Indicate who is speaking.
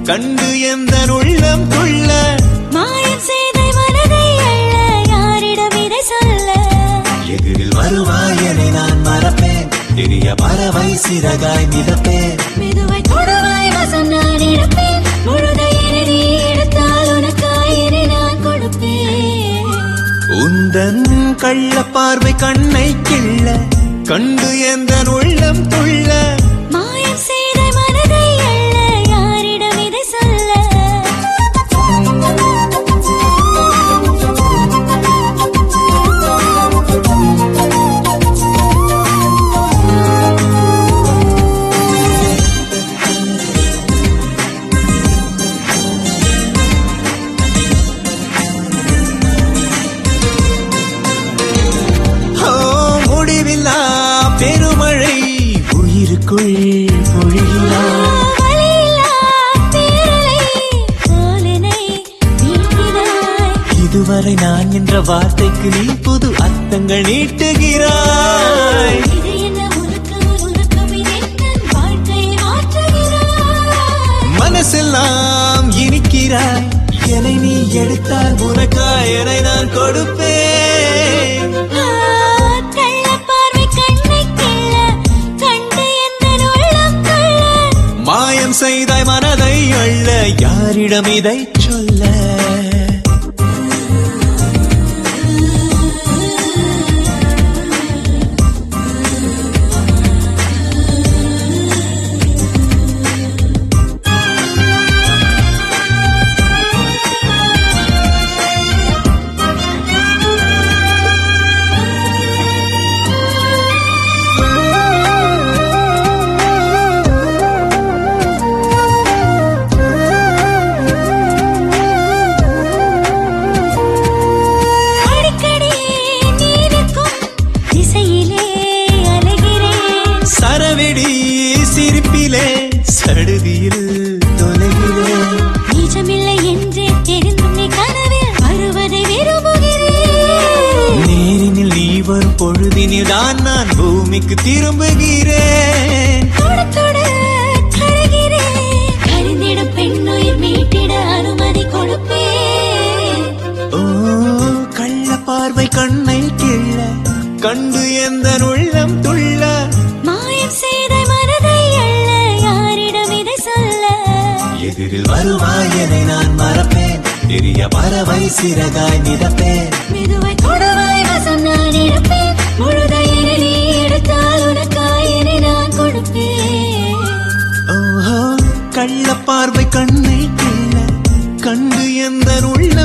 Speaker 1: கண்டு எந்த உள்ளம் துள்ள
Speaker 2: மாயம் செய்த மனதை அள்ள யாரிடம் இதை சொல்ல
Speaker 1: எதிரில் வருவாயனை நான் மறப்பேன் பெரிய பறவை சிறகாய் மிதப்பேன்
Speaker 2: மெதுவாய் கொடுவாய் வசம் நான் எடுப்பேன் முழுதையினை நீ எடுத்தால் உனக்காயினை நான் கொடுப்பேன்
Speaker 1: உந்தன் கள்ள பார்வை கண்ணை கிள்ள கண்டு எந்த உள்ளம் துள்ள
Speaker 2: மாயம் செய்த மனதை அள்ள யாரிடம் இதை சொல்ல
Speaker 1: ஓ முடிவில்லா பெருமழை உயிருக்குள் பொழிகிறார்
Speaker 2: வழியில்லா பேரலை காலனை வீழ்கிறாய்
Speaker 1: இதுவரை நான் என்ற வார்த்தைக்கு நீ புது அர்த்தங்கள் நீட்டுகிறாய்
Speaker 2: இது என்ன உனக்கம் உனக்கம் இதென் வாழ்க்கையை மாற்றுகிறாய்
Speaker 1: மனசெல்லாம் இனிக்கிறாய் என்னை நீ எடுத்தால் உனக்காய் என்னை நான் கொடுப்பேன்
Speaker 2: கள்ள பார்வை கண்ணை கிள்ள கண்டு எந்த உள்ளம் கொள்ள
Speaker 1: மாயம் செய்தாய் மனதை அள்ள யாரிடம் இதை சொல்ல
Speaker 2: அடிக்கடி நீருக்கும் திசையிலே அலைகிறேன்
Speaker 1: சரவெடி சிரிப்பிலே சடுதியில் தொலைகிறேன்
Speaker 2: நிஜமில்லை என்றே தெரிந்தும் நீ கனவில் வருவதை விரும்புகிறேன்
Speaker 1: நேரினில் நீ வரும் பொழுதினில் தான் நான் பூமிக்கு திரும்புகிறேன்
Speaker 2: தொட தொட தருகிறேன் அறிந்திடும் பெண்ணுயிர் மீட்டிட அனுமதி கொடுப்பேன்
Speaker 1: ஓ கள்ள பார்வை கண்ணை கிள்ள கண்டு எந்த உள்ளம் துள்ள
Speaker 2: மாயம் செய்த மனதை அள்ள யாரிடம் இதை சொல்ல
Speaker 1: எதிரில் வருவாயனை நான் மறப்பேன் பெரிய பறவை சிறகாய் மிதப்பேன்
Speaker 2: மெதுவாய் கொடுவாய் வசம் நான் எடுப்பேன் முழுதையினை நீ எடுத்தால் உனக்காயினை நான் கொடுப்பேன்
Speaker 1: ஓஹோ கள்ள பார்வை கண்ணை கிள்ள கண்டு எந்த உள்ள